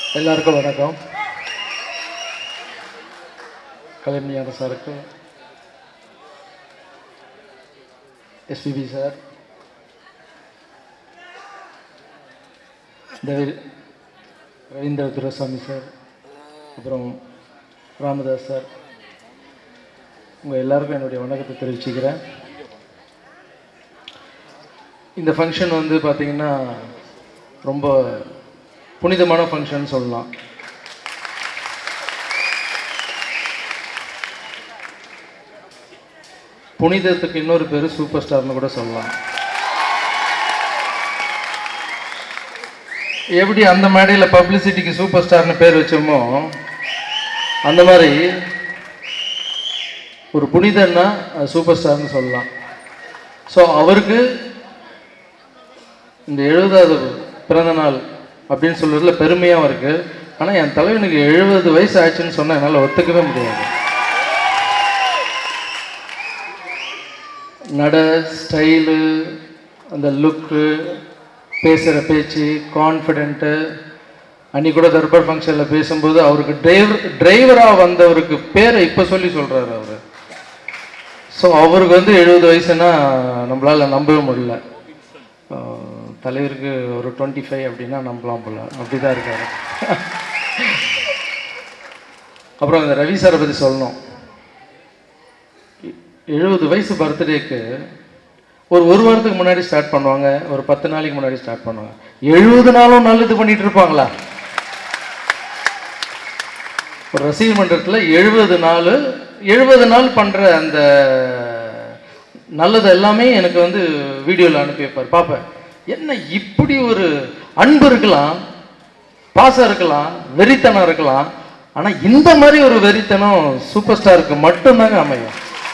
எல்லாருக்கும் வணக்கம் கலைஞர் சாருக்கு SPB sir Devi Ravindra Duraisamy sir அப்புறம் ராமதாஸ் சார் உங்கள் எல்லாருக்கும் என்னுடைய வணக்கத்தை தெரிவிச்சுக்கிறேன் இந்த ஃபங்க்ஷன் வந்து பார்த்திங்கன்னா ரொம்ப புனிதமான ஃபங்க்ஷன் சொல்லலாம் புனிதத்துக்கு இன்னொரு பேர் சூப்பர் ஸ்டார்னு கூட சொல்லலாம் எப்படி அந்த மேடையில் பப்ளிசிட்டிக்கு சூப்பர் ஸ்டார்னு பேர் வச்சோமோ அந்த மாதிரி ஒரு புனிதன்னா அது சூப்பர் ஸ்டார்னு சொல்லலாம் ஸோ அவருக்கு இந்த எழுபதாவது பிறந்த நாள் அப்படின்னு சொல்றதுல பெருமையாகவும் இருக்கு ஆனால் என் தலைவனுக்கு எழுபது வயசு ஆச்சுன்னு சொன்னால் என்னால் ஒத்துக்கவே முடியாது நட ஸ்டைலு அந்த லுக்கு பேசுகிற பேச்சு கான்ஃபிடென்ட்டு அன்னைக்கு கூட தர்பார் ஃபங்க்ஷனில் பேசும்போது அவருக்கு டிரைவர் டிரைவராக வந்தவருக்கு பேரை இப்போ சொல்லி சொல்கிறாரு அவர் ஸோ அவருக்கு வந்து எழுபது வயசுனா நம்மளால் நம்பவே முடியல ஆஹ் தலைவருக்கு ஒரு டுவெண்ட்டி ஃபைவ் அப்படின்னா நம்பலாம் போல அப்படி தான் இருக்காரு அப்புறம் இந்த ரவி சாரை பற்றி சொல்லணும் எழுபது வயசு பர்த்டேக்கு ஒரு ஒரு வாரத்துக்கு முன்னாடி ஸ்டார்ட் பண்ணுவாங்க ஒரு பத்து நாளைக்கு முன்னாடி ஸ்டார்ட் பண்ணுவாங்க எழுபது நாளும் நல்லது பண்ணிட்டு இருப்பாங்களா ஒரு ரசிகர் மன்றத்தில் எழுபது நாள் எழுபது நாள் பண்ணுற அந்த நல்லது எல்லாமே எனக்கு வந்து வீடியோவில் அனுப்பி வைப்பார் பார்ப்பேன் என்ன இப்படி ஒரு அன்பு இருக்கலாம் பாசம் இருக்கலாம் வெறித்தனம் இருக்கலாம் ஆனால் இந்த மாதிரி ஒரு வெறித்தனம் சூப்பர் ஸ்டாருக்கு மட்டும்தாங்க அமையும்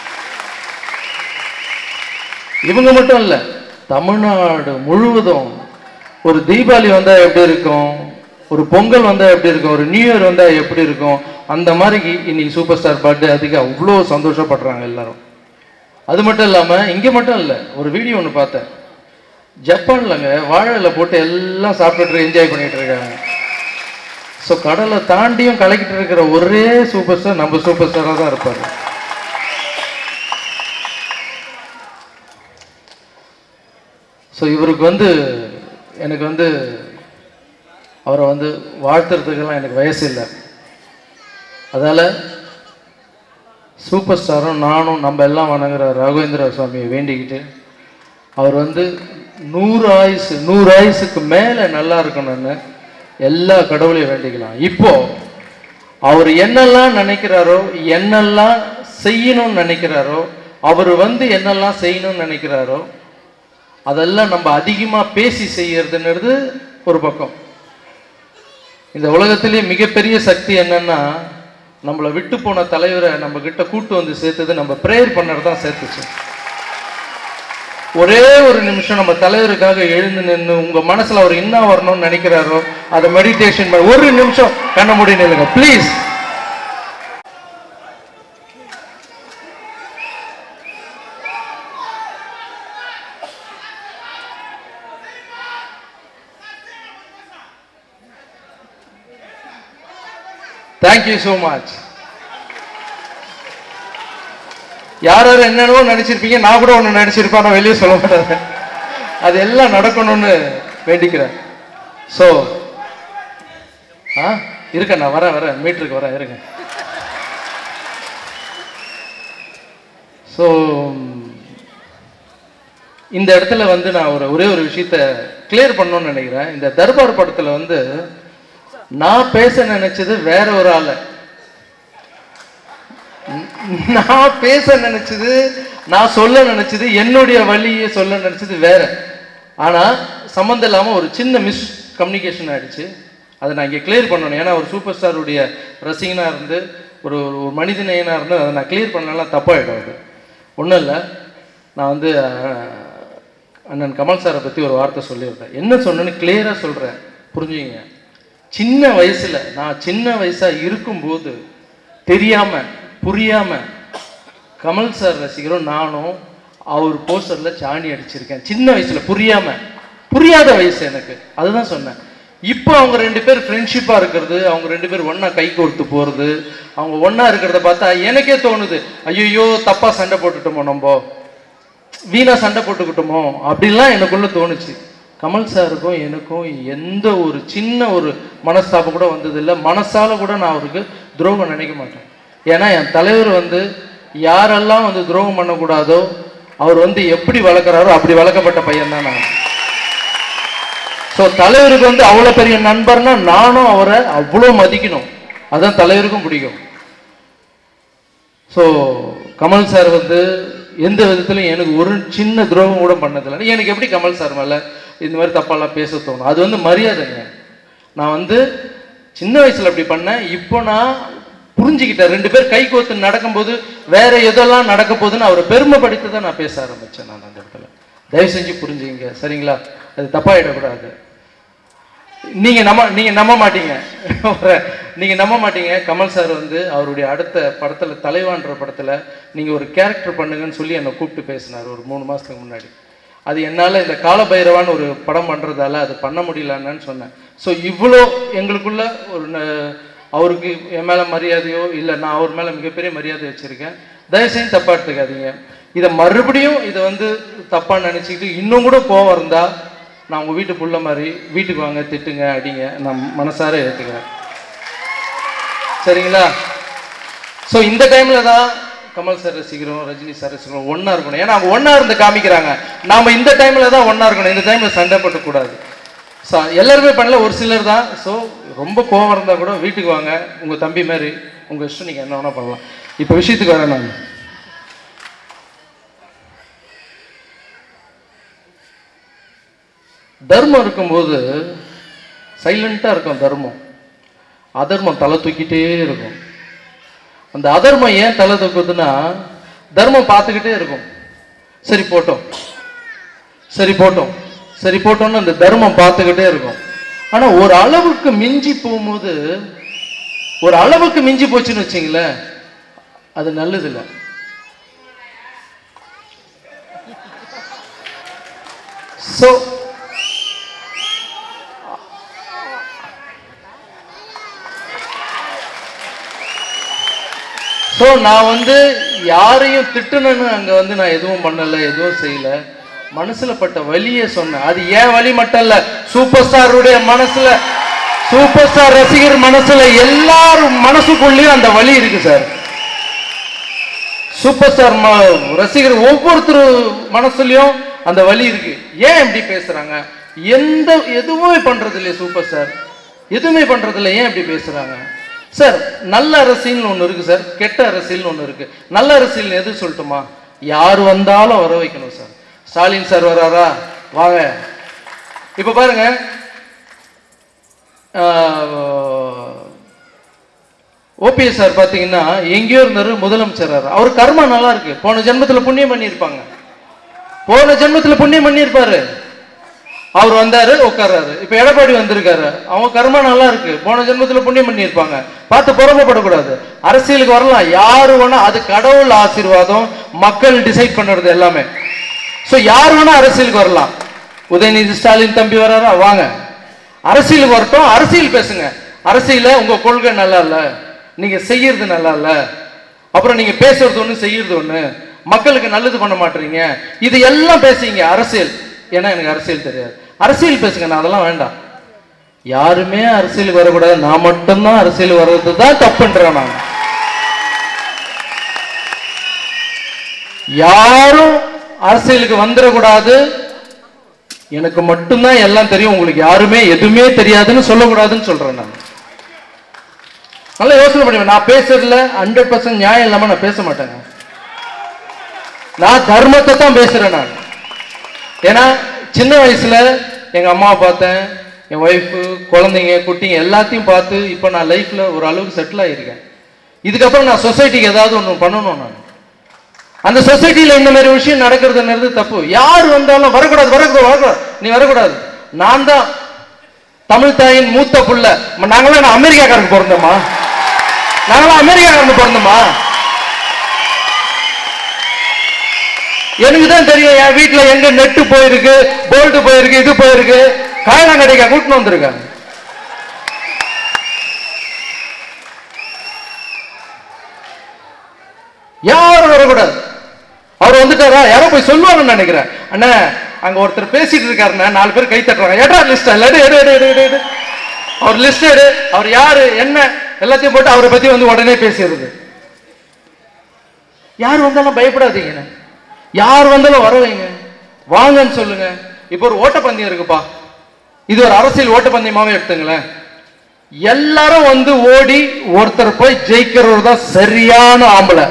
இவங்க மட்டும் இல்லை தமிழ்நாடு முழுவதும் ஒரு தீபாவளி வந்தால் எப்படி இருக்கும் ஒரு பொங்கல் வந்தால் எப்படி இருக்கும் ஒரு நியூ இயர் வந்தால் எப்படி இருக்கும் அந்த மாதிரி இன்னைக்கு சூப்பர் ஸ்டார் பர்த்டே அதுக்கு அவ்வளோ சந்தோஷப்படுறாங்க எல்லாரும் அது மட்டும் இல்லாமல் இங்கே மட்டும் இல்லை ஒரு வீடியோ ஒன்று பார்த்தேன் ஜப்பான்லங்க வாழையில போட்டு எல்லாம் சாப்பிட்டுட்டு என்ஜாய் பண்ணிட்டு இருக்காங்க ஸோ கடலை தாண்டியும் கலக்கிட்டு இருக்கிற ஒரே சூப்பர் ஸ்டார் நம்ம சூப்பர் ஸ்டாராக தான் இருப்பார் ஸோ இவருக்கு வந்து எனக்கு வந்து அவரை வந்து வாழ்த்துறதுக்கெல்லாம் எனக்கு வயசு இல்லை அதால் சூப்பர் ஸ்டாரும் நானும் நம்ம எல்லாம் வணங்குற ராகவேந்திர சுவாமியை வேண்டிக்கிட்டு அவர் வந்து நூறு ஆயுசு நூறு ஆயுசுக்கு மேலே நல்லா இருக்கணும்னு எல்லா கடவுளையும் வேண்டிக்கலாம் இப்போ அவர் என்னெல்லாம் நினைக்கிறாரோ என்னெல்லாம் செய்யணும்னு நினைக்கிறாரோ அவர் வந்து என்னெல்லாம் செய்யணும்னு நினைக்கிறாரோ அதெல்லாம் நம்ம அதிகமாக பேசி செய்யறதுன்றது ஒரு பக்கம் இந்த உலகத்திலேயே மிகப்பெரிய சக்தி என்னன்னா நம்மளை விட்டு போன தலைவரை நம்ம கிட்ட கூட்டு வந்து சேர்த்தது நம்ம ப்ரேயர் பண்ணது தான் சேர்த்துச்சு ஒரே ஒரு நிமிஷம் நம்ம தலைவருக்காக எழுந்து நின்று உங்க மனசுல அவர் என்ன வரணும்னு நினைக்கிறாரோ அதை மெடிடேஷன் பண்ணி ஒரு நிமிஷம் கண்ண மூடி நில்லுங்க ப்ளீஸ் தேங்க்யூ ஸோ மச் யார் யார் என்னென்னவோ நினைச்சிருப்பீங்க நான் கூட ஒன்று நினைச்சிருப்பேன் நான் வெளியே சொல்ல மாட்டேன் அது எல்லாம் நடக்கணும்னு வேண்டிக்கிறேன் ஸோ ஆ இருக்க நான் வரேன் வரேன் மீட்டருக்கு வரேன் இருங்க ஸோ இந்த இடத்துல வந்து நான் ஒரு ஒரே ஒரு விஷயத்த கிளியர் பண்ணணும்னு நினைக்கிறேன் இந்த தர்பார் படத்தில் வந்து நான் பேச நினைச்சது வேற ஒரு ஆளை நான் பேச நினைச்சது நான் சொல்ல நினைச்சது என்னுடைய வழியை சொல்ல நினைச்சது வேற ஆனா சம்மந்தம் இல்லாம ஒரு சின்ன மிஸ் கம்யூனிகேஷன் ஆயிடுச்சு அதை நான் இங்கே கிளியர் பண்ணணும் ஏன்னா ஒரு சூப்பர் ஸ்டாருடைய ரசிகனா இருந்து ஒரு ஒரு மனிதநேயனா இருந்து அதை நான் கிளியர் பண்ணலாம் தப்பாயிடும் அது ஒன்றும் இல்லை நான் வந்து அஹ், அண்ணன் கமல் சாரை பற்றி ஒரு வார்த்தை சொல்லியிருந்தேன் என்ன சொன்னேன்னு கிளியராக சொல்கிறேன் புரிஞ்சுங்க சின்ன வயசுல நான் சின்ன வயசா இருக்கும்போது தெரியாம புரியாம கமல் சார் ரசிகரும் நானும் அவர் போஸ்டர்ல சாணி அடிச்சிருக்கேன் சின்ன வயசுல புரியாம புரியாத வயசு எனக்கு அதுதான் சொன்னேன் இப்போ அவங்க ரெண்டு பேர் ஃப்ரெண்ட்ஷிப்பாக இருக்கிறது அவங்க ரெண்டு பேர் ஒன்றா கை கோர்த்து போகிறது அவங்க ஒன்றா இருக்கிறத பார்த்தா எனக்கே தோணுது ஐயோ தப்பாக சண்டை போட்டுட்டோமோ நம்ம வீணா சண்டை போட்டுக்கிட்டோமோ அப்படிலாம் எனக்குள்ள தோணுச்சு கமல் சாருக்கும் எனக்கும் எந்த ஒரு சின்ன ஒரு மனஸ்தாபம் கூட வந்ததில்லை மனசால கூட நான் அவருக்கு துரோகம் நினைக்க மாட்டேன் ஏன்னா என் தலைவர் வந்து யாரெல்லாம் வந்து துரோகம் பண்ணக்கூடாதோ அவர் வந்து எப்படி வளர்க்குறாரோ அப்படி வளர்க்கப்பட்ட பையன் தான் நான் ஸோ தலைவருக்கு வந்து அவ்வளோ பெரிய நண்பர்னா நானும் அவரை அவ்வளோ மதிக்கணும் அதான் தலைவருக்கும் பிடிக்கும் ஸோ கமல் சார் வந்து எந்த விதத்துலையும் எனக்கு ஒரு சின்ன துரோகம் கூட பண்ணதில்லை எனக்கு எப்படி கமல் சார் மேலே இந்த மாதிரி தப்பாலாம் பேச தோணும் அது வந்து மரியாதைங்க நான் வந்து சின்ன வயசுல அப்படி பண்ணேன் இப்போ நான் புரிஞ்சுக்கிட்டேன் ரெண்டு பேர் கை கோத்து நடக்கும்போது வேற எதெல்லாம் நடக்க போகுதுன்னு அவரை பெருமைப்படுத்தி தான் நான் பேச ஆரம்பிச்சேன் நான் அந்த இடத்துல தயவு செஞ்சு புரிஞ்சுங்க சரிங்களா அது தப்பாயிடக்கூடாது நீங்க நம்ப நீங்க நம்ப மாட்டீங்க நீங்க நம்ப மாட்டீங்க கமல் சார் வந்து அவருடைய அடுத்த படத்துல தலைவான்ற படத்துல நீங்க ஒரு கேரக்டர் பண்ணுங்கன்னு சொல்லி என்னை கூப்பிட்டு பேசினார் ஒரு மூணு மாசத்துக்கு முன்னாடி அது என்னால இந்த காலபைரவான்னு ஒரு படம் பண்றதால அது பண்ண முடியலன்னு சொன்னேன் ஸோ இவ்வளோ எங்களுக்குள்ள ஒரு ந- அவருக்கு என் மேல மரியாதையோ இல்லை நான் அவர் மேல மிகப்பெரிய மரியாதை வச்சிருக்கேன் தயவு செஞ்சு தப்பா எடுத்துக்காதீங்க இதை மறுபடியும் இதை வந்து தப்பா நினைச்சுக்கிட்டு இன்னும் கூட கோவம் இருந்தா நான் உங்க வீட்டு புள்ள மாதிரி வீட்டுக்கு வாங்க திட்டுங்க அடிங்க நான் மனசார ஏற்றுக்கிறேன் சரிங்களா ஸோ இந்த டைம்ல தான் கமல் சார் ரசிக்கிறோம் ரஜினி சார் ரசிக்கிறோம் ஒண்ணா இருக்கணும் ஏன்னா அவங்க ஒண்ணா இருந்து காமிக்கிறாங்க நாம இந்த டைம்ல தான் ஒண்ணா இருக்கணும் இந்த டைம்ல சண்டை போட்டுக்கூடாது ஸோ எல்லாருமே பண்ணல ஒரு சிலர் தான் ஸோ ரொம்ப கோவம் இருந்தால் கூட வீட்டுக்கு வாங்க உங்க தம்பி மாதிரி உங்க இஷ்டம் நீங்க என்ன வேணா பண்ணலாம் இப்போ விஷயத்துக்கு வரேன் நான் தர்மம் இருக்கும்போது சைலண்டா இருக்கும் தர்மம் அதர்மம் தலை தூக்கிட்டே இருக்கும் அந்த அதர்மம் ஏன் தலை தூக்குதுன்னா தர்மம் பார்த்துக்கிட்டே இருக்கும் சரி போட்டோம் சரி போட்டோம் சரி போட்டோம்னு அந்த தர்மம் பார்த்துக்கிட்டே இருக்கும் ஆனா ஒரு அளவுக்கு மிஞ்சி போகும்போது ஒரு அளவுக்கு மிஞ்சி போச்சுன்னு வச்சுங்களேன் அது நல்லது இல்லை ஸோ ஸோ நான் வந்து யாரையும் திட்டுனேன்னு அங்கே வந்து நான் எதுவும் பண்ணலை எதுவும் செய்யல மனசுல பட்ட வலியை சொன்னேன் அது ஏன் வலி மட்டும் இல்ல சூப்பர் ஸ்டாருடைய மனசுல சூப்பர் ஸ்டார் ரசிகர் மனசுல எல்லாரும் மனசுக்குள்ளேயும் அந்த வலி இருக்கு சார் சூப்பர் ஸ்டார் ம- ரசிகர் ஒவ்வொருத்தர் மனசுலயும் அந்த வலி இருக்கு ஏன் இப்படி பேசுறாங்க எந்த எதுவுமே பண்றது இல்லையே சூப்பர் ஸ்டார் எதுவுமே பண்றது இல்லை ஏன் இப்படி பேசுறாங்க சார் நல்ல அரசியல்னு ஒண்ணு இருக்கு சார் கெட்ட அரசியல்னு ஒண்ணு இருக்கு நல்ல அரசியல் எது சொல்லட்டுமா யார் வந்தாலும் வர வைக்கணும் சார் ஸ்டாலின் சார் வராரா வாங்க இப்ப பாருங்க ஓபிஎஸ் சார் பார்த்தீங்கன்னா எங்கேயோ இருந்தாரு முதலமைச்சர் அவர் கர்மா நல்லா இருக்கு போன ஜென்மத்துல புண்ணியம் பண்ணியிருப்பாங்க போன ஜென்மத்துல புண்ணியம் பண்ணியிருப்பாரு அவர் வந்தாரு உட்கார்றாரு இப்ப எடப்பாடி வந்திருக்காரு அவங்க கர்மா நல்லா இருக்கு போன ஜென்மத்துல புண்ணியம் பண்ணியிருப்பாங்க பார்த்து பொறாமப்படக்கூடாது அரசியலுக்கு வரலாம் யாரு வேணா அது கடவுள் ஆசீர்வாதம் மக்கள் டிசைட் பண்ணுறது எல்லாமே சோ யார் வேணா அரசியலுக்கு வரலாம் உதயநிதி ஸ்டாலின் தம்பி வராரா வாங்க அரசியலுக்கு வரட்டும் அரசியல் பேசுங்க அரசியல உங்க கொள்கை நல்லா இல்ல நீங்க செய்யறது நல்லா இல்ல அப்புறம் நீங்க பேசுறது ஒண்ணு செய்யறது ஒண்ணு மக்களுக்கு நல்லது பண்ண மாட்டீங்க இது எல்லாம் பேசுங்க அரசியல் ஏன்னா எனக்கு அரசியல் தெரியாது அரசியல் பேசுங்க நான் அதெல்லாம் வேண்டாம் யாருமே அரசியலுக்கு வரக்கூடாது நான் மட்டும்தான் அரசியல் வர்றது தான் தப்புன்றேன் நான் யாரும் அரசியலுக்கு வந்துடக்கூடாது எனக்கு மட்டும்தான் எல்லாம் தெரியும் உங்களுக்கு யாருமே எதுவுமே தெரியாதுன்னு சொல்லக்கூடாதுன்னு சொல்றேன் நான் நல்லா யோசனை பண்ணுவேன் நான் பேசுறதுல ஹண்ட்ரட் பர்சன்ட் நியாயம் இல்லாம நான் பேச மாட்டேங்க நான் தர்மத்தை தான் பேசுறேன் நான் ஏன்னா சின்ன வயசுல எங்க அம்மாவை பார்த்தேன் என் ஒய்ஃபு குழந்தைங்க குட்டிங்க எல்லாத்தையும் பார்த்து இப்போ நான் லைஃப்ல ஒரு அளவுக்கு செட்டில் ஆயிருக்கேன் இதுக்கப்புறம் நான் சொசைட்டிக்கு ஏதாவது ஒன்று பண்ணணும் நான் அந்த சொசைட்டில இந்த மாதிரி விஷயம் நடக்கிறதுங்கிறது தப்பு யார் வந்தாலும் வரக்கூடாது வரக்கூடாது வரக்கூடாது நீ வரக்கூடாது நான் தான் தமிழ் தாயின் மூத்த புள்ள ம, நாங்களாம் என்ன அமெரிக்காக்காரங்க பிறந்தோமா நாங்களாம் அமெரிக்காக்காரங்க பிறந்தோமா எனக்கு தான் தெரியும் என் வீட்டுல எங்க நெட்டு போயிருக்கு போல்ட் போயிருக்கு இது போயிருக்கு காயலாங்கடைக்கா கூட்டின்னு வந்திருக்காங்க யாரும் வரக்கூடாது அவர் வந்துட்டாரா யாரோ போய் சொல்லுவாங்கன்னு நினைக்கிறேன் அண்ணா அங்க ஒருத்தர் பேசிட்டு இருக்காருண்ணா நாலு பேர் கை தட்டுறாங்க எடா லிஸ்ட் எடு எடு எடு எடு எடு எடு அவர் லிஸ்ட் எடு அவர் யாரு என்ன எல்லாத்தையும் போட்டு அவரை பத்தி வந்து உடனே பேசிடுறது யார் வந்தாலும் பயப்படாதீங்க யார் வந்தாலும் வர வைங்க வாங்கன்னு சொல்லுங்க இப்போ ஒரு ஓட்டப்பந்தயம் இருக்குப்பா இது ஒரு அரசியல் ஓட்டப்பந்தயமாவே எடுத்துங்களேன் எல்லாரும் வந்து ஓடி ஒருத்தர் போய் ஜெயிக்கிறவர் தான் சரியான ஆம்பளை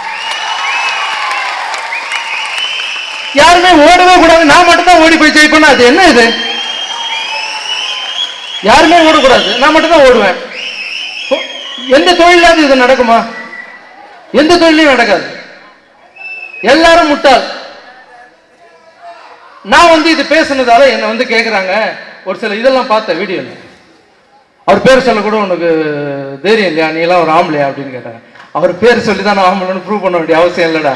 யாருமே ஓடவே கூடாது நான் மட்டும் தான் ஓடி போய் ஜெயிப்பேன் அது என்ன இது யாருமே ஓடக்கூடாது நான் மட்டும் தான் ஓடுவேன் ஓ, எந்த தொழிலாவது இது நடக்குமா எந்த தொழிலையும் நடக்காது எல்லாரும் முட்டாள் நான் வந்து இது பேசுனதால என்னை வந்து கேக்குறாங்க ஒரு சில இதெல்லாம் பார்த்தேன் வீடியோல அவர் பேர் சொல்ல கூட உனக்கு தைரியம் இல்லையா நீ எல்லாம் ஒரு ஆம்பளையா அப்படின்னு கேட்டாங்க அவர் பேர் சொல்லி தான் நான் ஆம்பளைன்னு ப்ரூவ் பண்ண வேண்டிய அவசியம் இல்லடா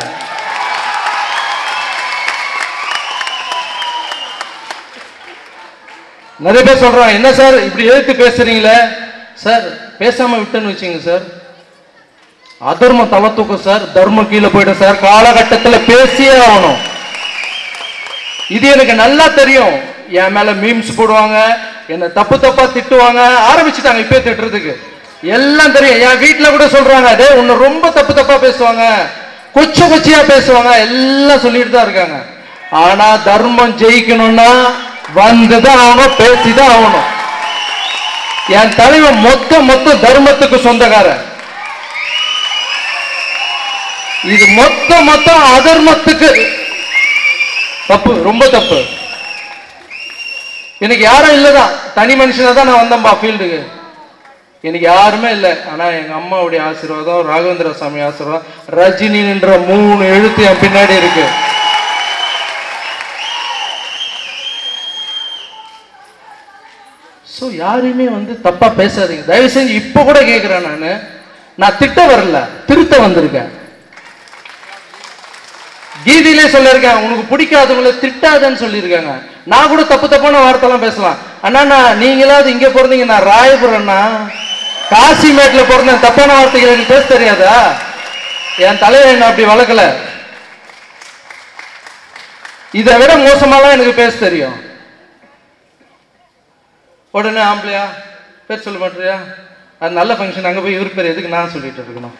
நிறைய பேர் சொல்றாங்க என்ன சார் இப்படி எதிர்த்து பேசுறீங்களே சார் பேசாம விட்டேன்னு வச்சுங்க சார் அதர்மம் தலை தூக்கும் சார் தர்மம் கீழே போயிடும் சார் காலகட்டத்துல பேசியே ஆகணும் இது எனக்கு நல்லா தெரியும் என் மேல மீம்ஸ் போடுவாங்க என்ன தப்பு தப்பா திட்டுவாங்க ஆரம்பிச்சுட்டாங்க இப்பே திட்டுறதுக்கு எல்லாம் தெரியும் என் வீட்டுல கூட சொல்றாங்க டே உன்னை ரொம்ப தப்பு தப்பா பேசுவாங்க கொச்சு கொச்சியா பேசுவாங்க எல்லாம் சொல்லிட்டு தான் இருக்காங்க ஆனா தர்மம் ஜெயிக்கணும்னா வந்துதான் ஆகணும் பேசிதான் ஆகணும் என் தலைவன் மொத்த மொத்த தர்மத்துக்கு சொந்தக்காரன் இது மொத்த மொத்தம் அதர்மத்துக்கு தப்பு ரொம்ப தப்பு எனக்கு யாரும் இல்லதான் தனி மனுஷனா தான் நான் வந்தேன்பா ஃபீல்டுக்கு எனக்கு யாருமே இல்லை ஆனா எங்க அம்மாவுடைய ஆசீர்வாதம் ராகவேந்திர சாமி ஆசீர்வாதம் ரஜினின்ற மூணு எழுத்து என் பின்னாடி இருக்கு ஸோ யாரையுமே வந்து தப்பா பேசாதீங்க தயவு செஞ்சு இப்போ கூட கேட்குறேன் நான் நான் திட்ட வரல திருத்த வந்திருக்கேன் கீதையிலே சொல்லியிருக்கேன் உனக்கு பிடிக்காதவங்கள திட்டாதன்னு சொல்லியிருக்காங்க நான் கூட தப்பு தப்பான வார்த்தைலாம் பேசலாம் அண்ணா நான் நீங்களாவது இங்க பிறந்தீங்க நான் ராயபுரம்னா காசிமேட்ல பிறந்தேன் தப்பான வார்த்தைகள் எனக்கு பேச தெரியாதா என் தலைவர் என்ன அப்படி வளர்க்கல இதை விட மோசமாலாம் எனக்கு பேச தெரியும் உடனே ஆம்பளையா பேர் சொல்ல மாட்டியா அது நல்ல ஃபங்க்ஷன் அங்க போய் இவர் பேர் எதுக்கு நான் சொல்லிட்டு இருக்கணும்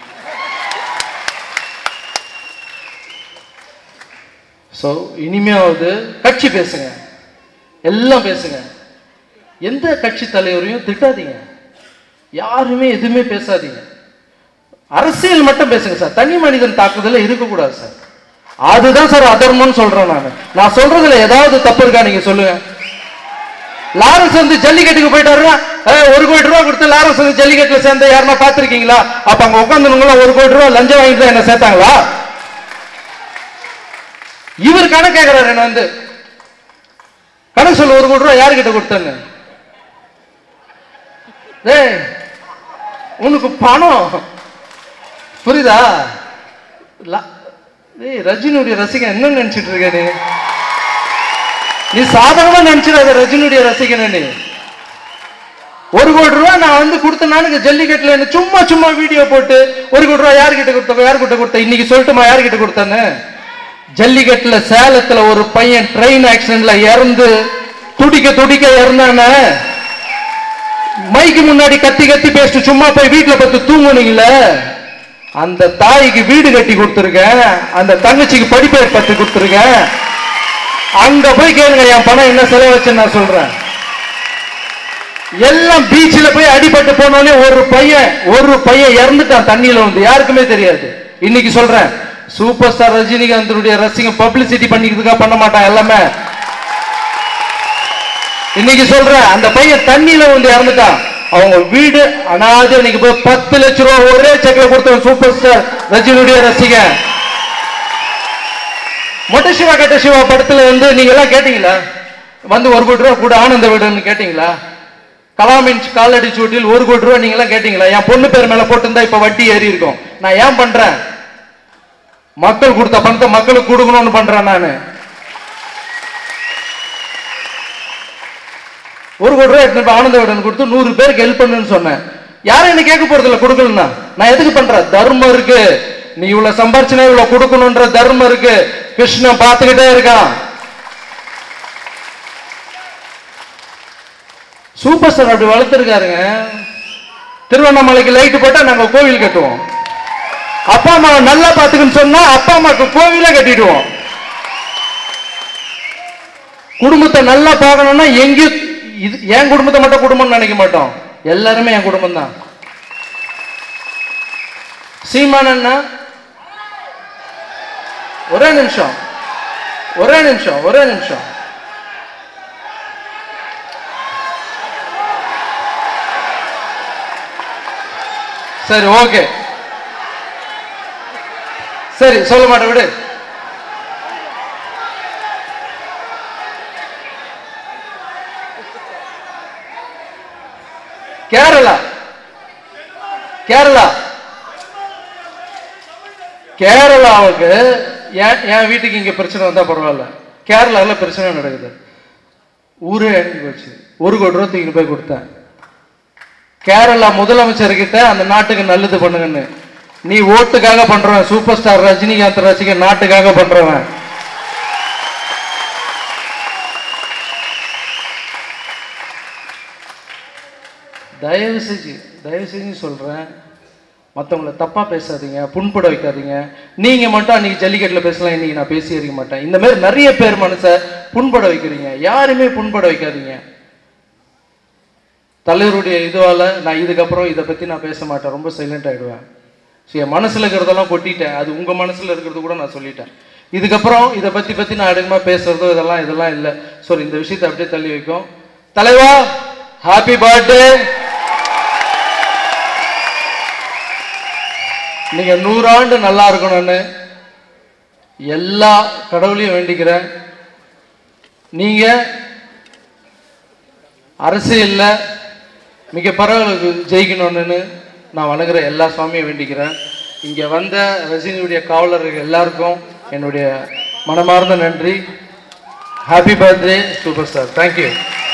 ஸோ இனிமையாவது கட்சி பேசுங்க எல்லாம் பேசுங்க எந்த கட்சி தலைவரையும் திட்டாதீங்க யாருமே எதுவுமே பேசாதீங்க அரசியல் மட்டும் பேசுங்க சார் தனி மனிதன் தாக்குதல இருக்கக்கூடாது சார் அதுதான் சார் அதர்மம்னு சொல்றேன் நான் நான் சொல்றதுல ஏதாவது தப்பு இருக்கா நீங்க சொல்லுங்க லாரன்ஸ் வந்து ஜல்லிக்கட்டுக்கு போயிட்டாருன்னா ஏய், ஒரு கோடி ரூபா கொடுத்து லாரன்ஸ் வந்து ஜல்லிக்கட்டுல சேர்ந்த யாருன்னா பாத்திருக்கீங்களா அப்ப அங்க உட்காந்துருங்களா ஒரு கோடி ரூபா லஞ்சம் வாங்கிட்டு தான் என்ன சேர்த்தாங்களா இவர் கணக்கு கேட்கிறாரு என்ன வந்து கணக்கு சொல்லு ஒரு கோடி ரூபா யாருக்கிட்ட கொடுத்தேன்னு டேய் உனக்கு பணம் புரியுதா லா- டேய் ரஜினியுடைய ரசிகன் என்ன நினைச்சிட்டு இருக்க நீ நீ சாதாரணமா நினைச்சிடாத ரஜினியுடைய ரசிகன் நீ ஒரு கோடி ரூபாய் நான் வந்து கொடுத்தனானுங்க ஜல்லிக்கட்டுல என்ன சும்மா சும்மா வீடியோ போட்டு ஒரு கோடி ரூபாய் யாருக்கிட்ட கொடுத்த யாருக்கிட்ட கொடுத்த இன்னைக்கு சொல்லட்டுமா யாருக்கிட்ட கொடுத்தேன்னு ஜல்லிக்கட்டுல சேலத்துல ஒரு பையன் ட்ரெயின் ஆக்சிடென்ட்ல இறந்து துடிக்க துடிக்க இறந்தானே மைக்கு முன்னாடி கத்தி கத்தி பேசிட்டு சும்மா போய் வீட்டுல பத்து தூங்குனீங்களே அந்த தாய்க்கு வீடு கட்டி கொடுத்துருக்கேன் அந்த தங்கச்சிக்கு படிப்பு ஏற்படுத்தி கொடுத்துருக்கேன் அங்க போய் கேளுங்க என் பணம் என்ன செலவச்சுன்னு நான் சொல்றேன் எல்லாம் பீச்சில் போய் அடிபட்டு போனோடனே ஒரு பையன் ஒரு பையன் இறந்துட்டான் தண்ணியில வந்து யாருக்குமே தெரியாது இன்னைக்கு சொல்றேன் சூப்பர் ஸ்டார் ரஜினிகாந்தனுடைய ரசிகம் பப்ளிசிட்டி பண்ணிக்கிறதுக்காக பண்ண மாட்டான் எல்லாமே இன்னைக்கு சொல்றேன் அந்த பையன் தண்ணியில வந்து இறந்துட்டான் அவங்க வீடு அனாதை இன்னைக்கு போய் பத்து லட்ச ரூபா ஒரே செக்ல கொடுத்தவன் சூப்பர் ஸ்டார் ரஜினியுடைய ரசிகன் மொட்டை சிவா கட்ட சிவா படத்துல வந்து நீங்க எல்லாம் கேட்டீங்களா வந்து ஒரு கோடி ரூபா கூட ஆனந்த வீடுன்னு கேட்டீங்களா கலாமின் காலடி சூட்டில் ஒரு கோடி ரூபா நீங்க எல்லாம் கேட்டீங்களா என் பொண்ணு பேர் மேல போட்டிருந்தா இப்ப வட்டி ஏறி இருக்கும் நான் ஏன் பண்றேன் மக்கள் கொடுத்த பணத்தை மக்களுக்கு கொடுக்கணும்னு பண்றேன் நானு ஒரு கோடி ரூபாய் எடுத்துட்டு போய் ஆனந்த விடன் கொடுத்து நூறு பேருக்கு ஹெல்ப் பண்ணுன்னு சொன்னேன் யாரும் என்ன கேட்க போறது இல்ல கொடுக்கலன்னா நான் எதுக்கு பண்றேன் தர்மம் இருக்கு நீ இவ்வளவு சம்பாரிச்சுனா இவ்வளவு கொடுக்கணுன்ற தர்மம் இருக்கு கிருஷ்ணன் பார்த்துக்கிட்டே இருக்கான் சூப்பர் ஸ்டார் அப்படி வளர்த்துருக்காருங்க திருவண்ணாமலைக்கு லைட் போட்டா நாங்க கோவில் கட்டுவோம் அப்பா அம்மாவை நல்லா பாத்துக்குன்னு சொன்னா அப்பா அம்மாக்கு கோவிலே கட்டிடுவோம் குடும்பத்தை நல்லா பார்க்கணும்னா எங்கேயும் இது என் குடும்பத்தை மட்டும் குடும்பம்னு நினைக்க மாட்டோம் எல்லாருமே என் குடும்பம் தான் சீமானண்ணா ஒரே நிமிஷம் ஒரே நிமிஷம் ஒரே நிமிஷம் சரி ஓகே சரி சொல்ல மாட்டேன் விடு கேரளா கேரளா கேரளாவுக்கு என் என் வீட்டுக்கு இங்க பிரச்சனை வந்தா பரவாயில்ல கேரளாவில் பிரச்சனை நடக்குது ஊரே அழிஞ்சு போச்சு ஒரு கோடி ரூபா தூக்கிட்டு போய் கொடுத்தேன் கேரளா முதலமைச்சர்கிட்ட அந்த நாட்டுக்கு நல்லது பண்ணுங்கன்னு நீ ஓட்டுக்காக பண்றவன் சூப்பர் ஸ்டார் ரஜினிகாந்த் ரசிகன் நாட்டுக்காக பண்றவன் தயவு செஞ்சு தயவு செஞ்சு சொல்றேன் மற்றவங்கள தப்பா பேசாதீங்க புண்பட வைக்காதீங்க நீங்க மட்டும் அன்னைக்கு ஜல்லிக்கட்டுல பேசலாம் இன்னைக்கு நான் பேசி இருக்க மாட்டேன் இந்த மாதிரி நிறைய பேர் மனசை புண்பட வைக்கிறீங்க யாருமே புண்பட வைக்காதீங்க தலைவருடைய இதுவால நான் இதுக்கப்புறம் இதை பத்தி நான் பேச மாட்டேன் ரொம்ப சைலண்ட் ஆயிடுவேன் ஸோ என் மனசுல இருக்கிறதெல்லாம் கொட்டிட்டேன் அது உங்க மனசுல இருக்கிறது கூட நான் சொல்லிட்டேன் இதுக்கப்புறம் இதை பத்தி பத்தி நான் அதிகமா பேசுறதோ இதெல்லாம் இதெல்லாம் இல்லை ஸோ இந்த விஷயத்தை அப்படியே தள்ளி வைக்கும் தலைவா ஹாப்பி பர்த்டே நீங்க நூறாண்டு நல்லா இருக்கணும்னு எல்லா கடவுளையும் வேண்டிக்கிறேன் நீங்க அரசியல்ல மிக பரவலுக்கு ஜெயிக்கணும்னு நான் வணங்குற எல்லா சுவாமியும் வேண்டிக்கிறேன் இங்க வந்த ரஜினியுடைய காவலர்கள் எல்லாருக்கும் என்னுடைய மனமார்ந்த நன்றி happy birthday super star thank you